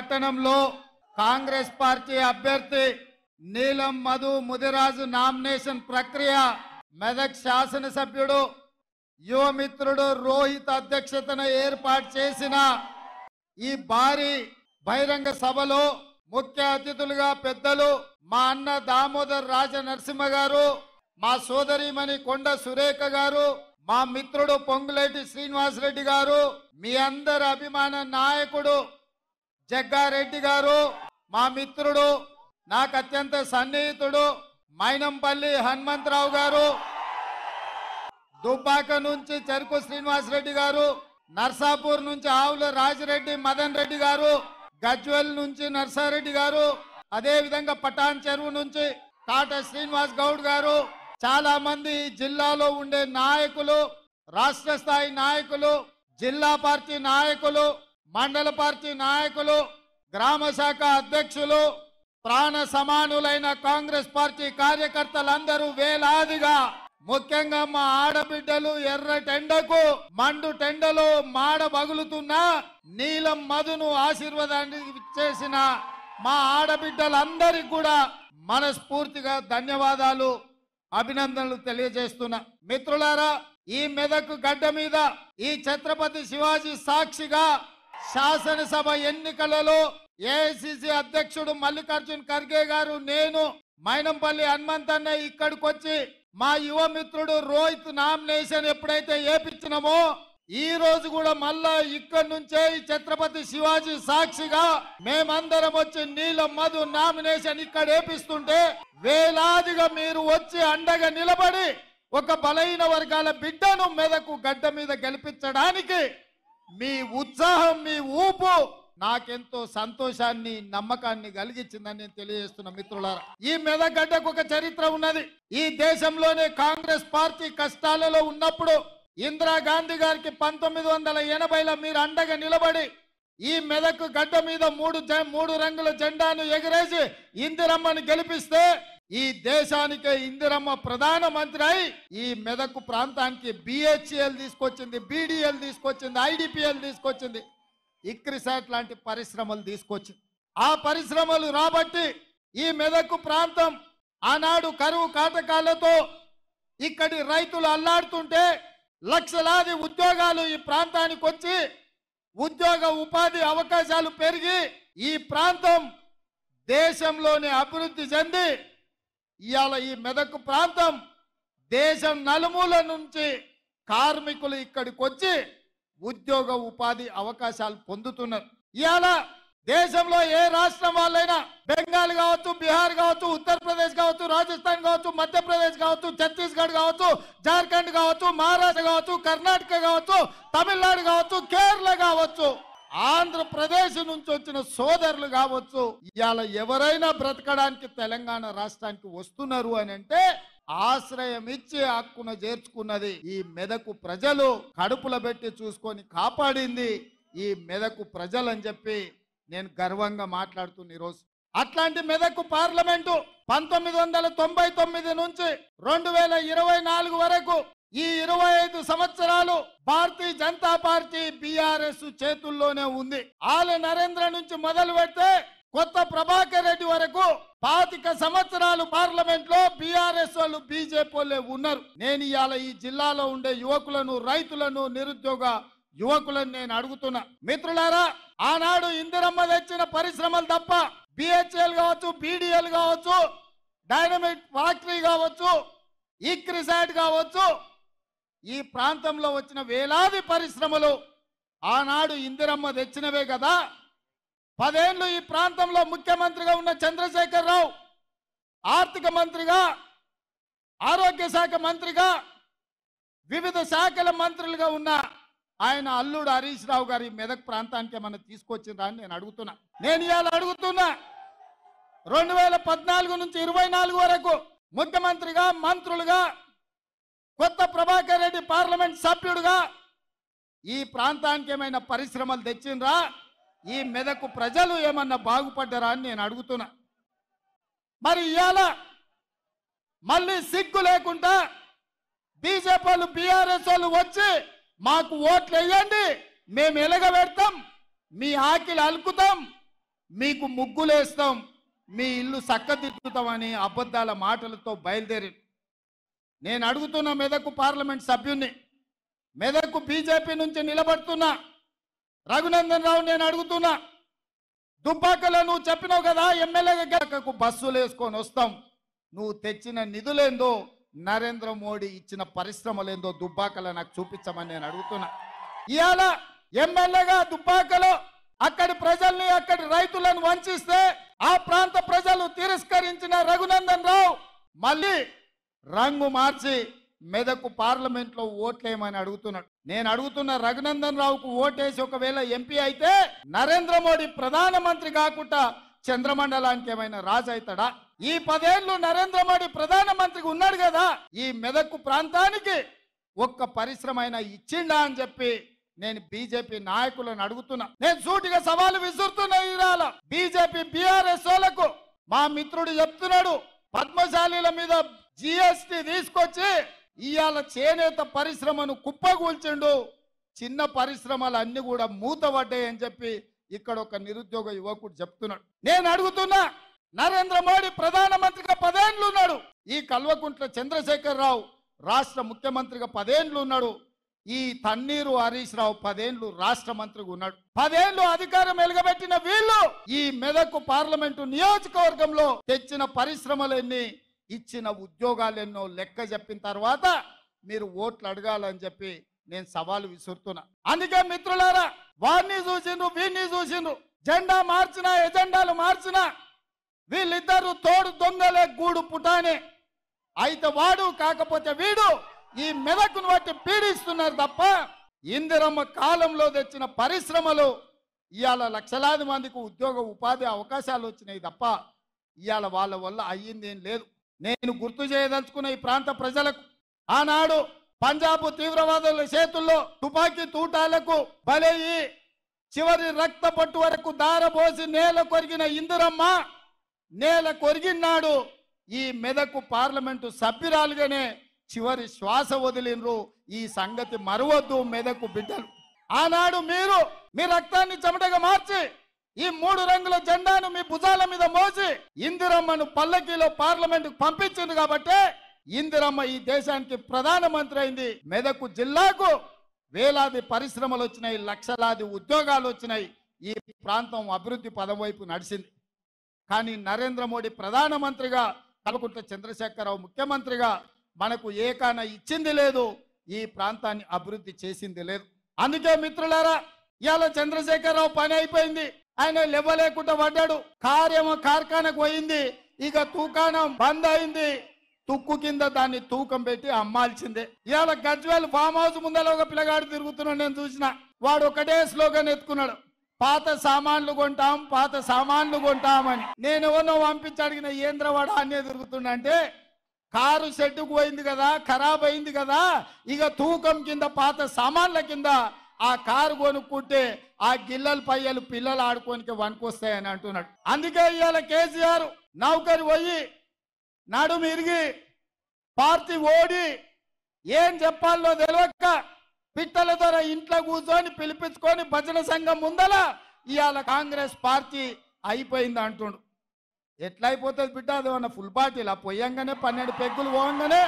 పట్టణంలో కాంగ్రెస్ పార్టీ అభ్యర్థి నీలం మధు ముదిరాజు నామినేషన్ ప్రక్రియ మెదక్ శాసనసభ్యుడు యువమిత్రుడు రోహిత్ అధ్యక్షతన ఏర్పాటు చేసిన ఈ భారీ బహిరంగ సభలో ముఖ్య అతిథులుగా పెద్దలు మా అన్న దామోదర్ రాజ నరసింహ గారు మా సోదరిమణి కొండ సురేఖ గారు మా మిత్రుడు పొంగులేటి శ్రీనివాసరెడ్డి గారు మీ అందరి అభిమాన నాయకుడు జగ్గారెడ్డి గారు మా మిత్రుడు నాకు అత్యంత సన్నిహితుడు మైనంపల్లి హనుమంతరావు గారు దుబ్బాక నుంచి చెరుకు శ్రీనివాసరెడ్డి గారు నర్సాపూర్ నుంచి ఆవుల రాజిరెడ్డి మదన్ రెడ్డి గారు గజ్వెల్ నుంచి నర్సారెడ్డి గారు అదే విధంగా పటాన్ చెరువు నుంచి కాట శ్రీనివాస్ గౌడ్ గారు చాలా మంది ఈ జిల్లాలో ఉండే నాయకులు రాష్ట్ర స్థాయి నాయకులు జిల్లా పార్టీ నాయకులు మండల పార్టీ నాయకులు గ్రామ శాఖ అధ్యక్షులు ప్రాణ సమానులైన కాంగ్రెస్ పార్టీ కార్యకర్తలందరూ వేలాదిగా ముఖ్యంగా మా ఆడబిడ్డలు ఎర్ర టెండకు మండు టెండలో మాడ బగులుతున్నా నీలం మధును ఆశీర్వాదాన్ని చేసిన మా ఆడబిడ్డలందరికీ కూడా మనస్ఫూర్తిగా ధన్యవాదాలు అభినందనలు తెలియజేస్తున్నా మిత్రులారా ఈ మెదక్ గడ్డ మీద ఈ ఛత్రపతి శివాజీ సాక్షిగా శాసనసభ ఎన్నికలలో ఏఐసిసి అధ్యక్షుడు మల్లికార్జున్ ఖర్గే గారు నేను మైనంపల్లి హనుమంతన్న ఇక్కడికి వచ్చి మా యువ మిత్రుడు రోహిత్ నామినేషన్ ఎప్పుడైతే ఏపించినామో ఈ రోజు కూడా మళ్ళా ఇక్కడి నుంచే ఈ ఛత్రపతి శివాజీ సాక్షిగా మేమందరం వచ్చి నీళ్ళ మధు నామినేషన్ ఇక్కడ ఏపిస్తుంటే వేలాదిగా మీరు వచ్చి అండగా నిలబడి ఒక బలహీన వర్గాల బిడ్డను మెదకు గడ్డ మీద గెలిపించడానికి మీ ఉత్సాహం మీ ఊపు నాకెంతో సంతోషాన్ని నమ్మకాన్ని కలిగించిందని నేను తెలియజేస్తున్న మిత్రులారా ఈ మెదగడ్డకు ఒక చరిత్ర ఉన్నది ఈ దేశంలోనే కాంగ్రెస్ పార్టీ కష్టాలలో ఉన్నప్పుడు ఇందిరాగాంధీ గారికి పంతొమ్మిది వందల ఎనభైలో మీరు అండగా నిలబడి ఈ మెదకు గడ్డ మీద మూడు జె- మూడు రంగుల జెండాను ఎగిరేసి ఇందిరమ్మని గెలిపిస్తే ఈ దేశానికే ఇందిరమ్మ ప్రధానమంత్రి అయి ఈ మెదకు ప్రాంతానికి బిహెచ్ఎల్ తీసుకొచ్చింది బీడీఎల్ తీసుకొచ్చింది ఐడిపిఎల్ తీసుకొచ్చింది ఇక్రిసాట్ లాంటి పరిశ్రమలు తీసుకొచ్చింది ఆ పరిశ్రమలు రాబట్టి ఈ మెదకు ప్రాంతం ఆనాడు కరువు కాటకాలతో ఇక్కడి రైతులు అల్లాడుతుంటే లక్షలాది ఉద్యోగాలు ఈ ప్రాంతానికి వచ్చి ఉద్యోగ ఉపాధి అవకాశాలు పెరిగి ఈ ప్రాంతం దేశంలోనే అభివృద్ధి చెంది ఇవాళ ఈ మెదక్ ప్రాంతం దేశం నలుమూల నుంచి కార్మికులు ఇక్కడికి వచ్చి ఉద్యోగ ఉపాధి అవకాశాలు పొందుతున్నారు ఇవాళ దేశంలో ఏ రాష్ట్రం వాళ్ళైనా బెంగాల్ కావచ్చు బీహార్ కావచ్చు ఉత్తరప్రదేశ్ కావచ్చు రాజస్థాన్ కావచ్చు మధ్యప్రదేశ్ కావచ్చు ఛత్తీస్గఢ్ కావచ్చు జార్ఖండ్ కావచ్చు మహారాష్ట్ర కావచ్చు కర్ణాటక కావచ్చు తమిళనాడు కావచ్చు కేరళ కావచ్చు ఆంధ్రప్రదేశ్ నుంచి వచ్చిన సోదరులు కావచ్చు ఇవాళ ఎవరైనా బ్రతకడానికి తెలంగాణ రాష్ట్రానికి వస్తున్నారు అని అంటే ఆశ్రయం ఇచ్చి హక్కున చేర్చుకున్నది ఈ మెదకు ప్రజలు కడుపుల పెట్టి చూసుకొని కాపాడింది ఈ మెదకు ప్రజలు అని చెప్పి నేను గర్వంగా మాట్లాడుతున్న ఈరోజు అట్లాంటి మెదకు పార్లమెంటు పంతొమ్మిది వందల తొంభై తొమ్మిది నుంచి రెండు వేల ఇరవై నాలుగు వరకు ఈ ఇరవై ఐదు సంవత్సరాలు భారతీయ జనతా పార్టీ బిఆర్ఎస్ చేతుల్లోనే ఉంది ఆల నరేంద్ర నుంచి మొదలు పెడితే కొత్త ప్రభాకర్ రెడ్డి వరకు పాతిక సంవత్సరాలు పార్లమెంట్ లో బీఆర్ఎస్ వాళ్ళు బీజేపీ వాళ్ళే ఉన్నారు నేను ఇవాళ ఈ జిల్లాలో ఉండే యువకులను రైతులను నిరుద్యోగ యువకులను నేను అడుగుతున్నా మిత్రులారా ఆనాడు ఇందిరమ్మ తెచ్చిన పరిశ్రమలు తప్ప బిహెచ్ఎల్ కావచ్చు బీడీఎల్ కావచ్చు డైనమిక్ ఫ్యాక్టరీ కావచ్చు ఈక్రిసాట్ కావచ్చు ఈ ప్రాంతంలో వచ్చిన వేలాది పరిశ్రమలు ఆనాడు ఇందిరమ్మ తెచ్చినవే కదా పదేళ్ళు ఈ ప్రాంతంలో ముఖ్యమంత్రిగా ఉన్న చంద్రశేఖర్ రావు ఆర్థిక మంత్రిగా ఆరోగ్య శాఖ మంత్రిగా వివిధ శాఖల మంత్రులుగా ఉన్న ఆయన అల్లుడు హరీష్ రావు గారి మెదక్ ప్రాంతానికి ఏమన్నా తీసుకొచ్చిందా అని నేను అడుగుతున్నా నేను ఇవాళ అడుగుతున్నా రెండు వేల పద్నాలుగు నుంచి ఇరవై నాలుగు వరకు ముఖ్యమంత్రిగా మంత్రులుగా కొత్త ప్రభాకర్ రెడ్డి పార్లమెంట్ సభ్యుడుగా ఈ ప్రాంతానికి ఏమైనా పరిశ్రమలు తెచ్చిండ్రా ఈ మెదకు ప్రజలు ఏమన్నా బాగుపడ్డారా అని నేను అడుగుతున్నా మరి ఇవాళ మళ్ళీ సిగ్గు లేకుండా బీజేపీ వాళ్ళు బీఆర్ఎస్ వాళ్ళు వచ్చి మాకు ఓట్లు వేయండి మేము ఎలగబెడతాం మీ ఆకిలి అలుకుతాం మీకు ముగ్గులేస్తాం మీ ఇల్లు చక్కదిద్దుతామని అబద్ధాల మాటలతో బయలుదేరి నేను అడుగుతున్న మెదకు పార్లమెంట్ సభ్యుణ్ణి మెదకు బీజేపీ నుంచి నిలబడుతున్నా రఘునందన్ రావు నేను అడుగుతున్నా దుబ్బాకలో నువ్వు చెప్పినావు కదా ఎమ్మెల్యేకు బస్సులు వేసుకొని వస్తాం నువ్వు తెచ్చిన నిధులేందో నరేంద్ర మోడీ ఇచ్చిన పరిశ్రమలేందో దుబ్బాకలో నాకు చూపించమని నేను అడుగుతున్నా ఇవాళ ఎమ్మెల్యేగా దుబ్బాకలో అక్కడి ప్రజల్ని అక్కడి రైతులను వంచిస్తే ఆ ప్రాంత ప్రజలు తిరస్కరించిన రఘునందన్ రావు మళ్ళీ రంగు మార్చి మెదకు పార్లమెంట్ లో ఓట్లేయమని అడుగుతున్నాడు నేను అడుగుతున్న రఘునందన్ రావుకు ఓటేసి ఒకవేళ ఎంపీ అయితే నరేంద్ర మోడీ ప్రధానమంత్రి కాకుండా చంద్రమండలానికి ఏమైనా రాజు అవుతాడా ఈ పదేళ్లు నరేంద్ర మోడీ ప్రధానమంత్రిగా ఉన్నాడు కదా ఈ మెదకు ప్రాంతానికి ఒక్క పరిశ్రమ అయినా ఇచ్చిండా అని చెప్పి నేను బీజేపీ నాయకులను అడుగుతున్నా నేను సూటిగా సవాలు విసురుతున్నా ఇవాళ బీజేపీ బీఆర్ఎస్ వాళ్ళకు మా మిత్రుడు చెప్తున్నాడు పద్మశాలీల మీద జిఎస్టి తీసుకొచ్చి ఇవాళ చేనేత పరిశ్రమను కుప్పగూల్చిండు చిన్న పరిశ్రమలు అన్ని కూడా మూతపడ్డాయని చెప్పి ఇక్కడ ఒక నిరుద్యోగ యువకుడు చెప్తున్నాడు నేను అడుగుతున్నా నరేంద్ర మోడీ ప్రధానమంత్రిగా పదేండ్లు ఉన్నాడు ఈ కల్వకుంట్ల చంద్రశేఖర్ రావు రాష్ట్ర ముఖ్యమంత్రిగా పదేండ్లు ఉన్నాడు ఈ తన్నీరు హరీష్ రావు పదేండ్లు రాష్ట్ర మంత్రిగా ఉన్నాడు పదేండ్లు అధికారం వెలుగబెట్టిన వీళ్ళు ఈ మెదకు పార్లమెంటు నియోజకవర్గంలో తెచ్చిన పరిశ్రమలన్నీ ఇచ్చిన ఉద్యోగాలు ఎన్నో లెక్క చెప్పిన తర్వాత మీరు ఓట్లు అడగాలని చెప్పి నేను సవాలు విసురుతున్నా అందుకే మిత్రులారా వారిని చూసిండ్రు వీరిని చూసిండ్రు జెండా మార్చిన ఎజెండాలు మార్చిన వీళ్ళిద్దరు తోడు దొంగలే గూడు పుటానే అయితే వాడు కాకపోతే వీడు ఈ మెదకును బట్టి పీడిస్తున్నారు తప్ప ఇందిరమ్మ కాలంలో తెచ్చిన పరిశ్రమలు ఇవాళ లక్షలాది మందికి ఉద్యోగ ఉపాధి అవకాశాలు వచ్చినాయి తప్ప ఇవాళ వాళ్ళ వల్ల అయ్యింది ఏం లేదు నేను గుర్తు చేయదలుచుకున్న ఈ ప్రాంత ప్రజలకు ఆనాడు పంజాబ్ తీవ్రవాదుల చేతుల్లో తుపాకీ తూటాలకు బలయ్యి చివరి రక్త పట్టు వరకు దారపోసి నేల కొరిగిన ఇందిరమ్మ నేల కొరిగినాడు ఈ మెదకు పార్లమెంటు సభ్యురాలుగానే చివరి శ్వాస వదిలినరు ఈ సంగతి మరవద్దు మెదకు బిడ్డలు ఆనాడు మీరు మీ రక్తాన్ని చెమటగా మార్చి ఈ మూడు రంగుల జెండాను మీ భుజాల మీద మోసి ఇందిరమ్మను పల్లకీలో పార్లమెంటుకు పంపించింది కాబట్టి ఇందిరమ్మ ఈ దేశానికి ప్రధానమంత్రి అయింది మెదకు జిల్లాకు వేలాది పరిశ్రమలు వచ్చినాయి లక్షలాది ఉద్యోగాలు వచ్చినాయి ఈ ప్రాంతం అభివృద్ధి పదం వైపు నడిచింది కానీ నరేంద్ర మోడీ ప్రధానమంత్రిగా కల్వకుంట్ల చంద్రశేఖరరావు ముఖ్యమంత్రిగా మనకు ఏకాన ఇచ్చింది లేదు ఈ ప్రాంతాన్ని అభివృద్ధి చేసింది లేదు అందుకే మిత్రులారా ఇవాళ చంద్రశేఖరరావు పని అయిపోయింది ఆయన లేవలేకుండా పడ్డాడు కార్యము కార్ఖానకు పోయింది ఇక తూకాణం బంద్ అయింది తుక్కు కింద దాన్ని తూకం పెట్టి అమ్మాల్సిందే ఇవాళ గజ్వేల్ ఫామ్ హౌస్ ముందర ఒక పిల్లగాడు తిరుగుతున్నాడు నేను చూసిన వాడు ఒకటే స్లోగన్ ఎత్తుకున్నాడు పాత సామాన్లు కొంటాం పాత సామాన్లు కొంటామని నేను ఎవరినో పంపించి అడిగిన ఏంద్రవాడ అనే తిరుగుతుండంటే కారు షెడ్డుకు పోయింది కదా ఖరాబ్ అయింది కదా ఇక తూకం కింద పాత సామాన్ల కింద ఆ కారు కొనుక్కుంటే ఆ గిల్లల పయ్యలు పిల్లలు ఆడుకోనికి వనుకొస్తాయని అంటున్నాడు అందుకే ఇవాళ కేసీఆర్ నౌకరి పోయి నడుము ఇరిగి పార్టీ ఓడి ఏం చెప్పాలో తెలియక పిట్టల ద్వారా ఇంట్లో కూర్చొని పిలిపించుకొని భజన సంఘం ముందల ఇవాళ కాంగ్రెస్ పార్టీ అయిపోయింది అంటుండు ఎట్లా అయిపోతుంది బిడ్డ అది ఏమన్నా ఫుల్ పార్టీలా పోయంగానే పన్నెండు పెగ్గులు పోగానే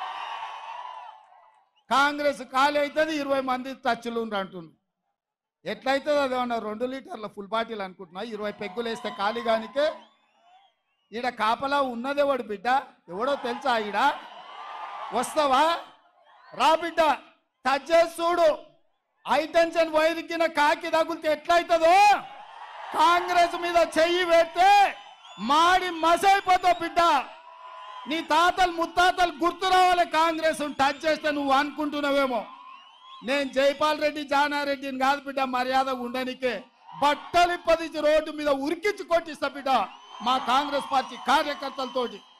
కాంగ్రెస్ ఖాళీ అవుతుంది ఇరవై మంది టచ్లు ఉండ్రు అంటుండు ఎట్లయితుంది అది ఏమన్నా రెండు లీటర్ల ఫుల్ బాటిల్ అనుకుంటున్నా ఇరవై పెగ్గులు వేస్తే ఖాళీగానికే ఈడ కాపలా ఉన్నదెవడు బిడ్డ ఎవడో తెలుసా ఈడ వస్తావా రా బిడ్డ టచ్ చేసి చూడు హైటెన్షన్ వైరికిన కాకి తగులితే ఎట్లయితుందో కాంగ్రెస్ మీద చెయ్యి పెడితే మాడి మసైపోతావు బిడ్డ నీ తాతలు ముత్తాతలు గుర్తు రావాలి కాంగ్రెస్ టచ్ చేస్తే నువ్వు అనుకుంటున్నావేమో నేను జైపాల్ రెడ్డి జానారెడ్డిని కాదు బిడ్డ మర్యాద ఉండనికే బట్టలు పదించి రోడ్డు మీద ఉరికించి కొట్టిస్తా బిడ్డ మా కాంగ్రెస్ పార్టీ కార్యకర్తలతోటి